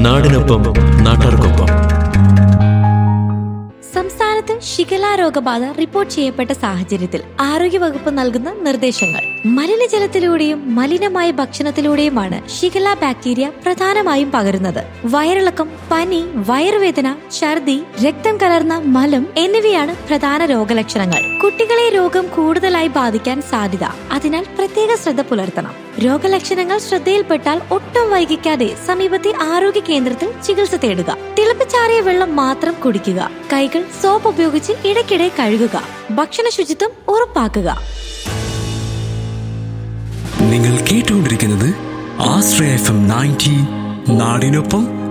നാടിനൊപ്പം നാട്ടാർക്കൊപ്പം സംസ്ഥാനത്ത് ഷിഗല രോഗബാധ റിപ്പോർട്ട് ചെയ്യപ്പെട്ട സാഹചര്യത്തിൽ ആരോഗ്യവകുപ്പ് നൽകുന്ന നിർദ്ദേശങ്ങൾ മലിനജലത്തിലൂടെയും മലിനമായ ഭക്ഷണത്തിലൂടെയുമാണ് ഷിഗല ബാക്ടീരിയ പ്രധാനമായും പകരുന്നത് വയറിളക്കം പനി വയറുവേദന ഛർദി രക്തം കലർന്ന മലം എന്നിവയാണ് പ്രധാന രോഗലക്ഷണങ്ങൾ കുട്ടികളെ രോഗം കൂടുതലായി ബാധിക്കാൻ സാധ്യത അതിനാൽ പ്രത്യേക ശ്രദ്ധ പുലർത്തണം രോഗലക്ഷണങ്ങൾ ശ്രദ്ധയിൽപ്പെട്ടാൽ ഒട്ടും വൈകിക്കാതെ സമീപത്തെ ആരോഗ്യ കേന്ദ്രത്തിൽ ചികിത്സ തേടുക തിളപ്പിച്ചാറിയ വെള്ളം മാത്രം കുടിക്കുക കൈകൾ സോപ്പ് ഉപയോഗിച്ച് ഇടയ്ക്കിടെ കഴുകുക ഭക്ഷണ ശുചിത്വം ഉറപ്പാക്കുക നിങ്ങൾ കേട്ടുകൊണ്ടിരിക്കുന്നത് ആശ്രയ എഫ് എം നയൻറ്റി നാടിനൊപ്പം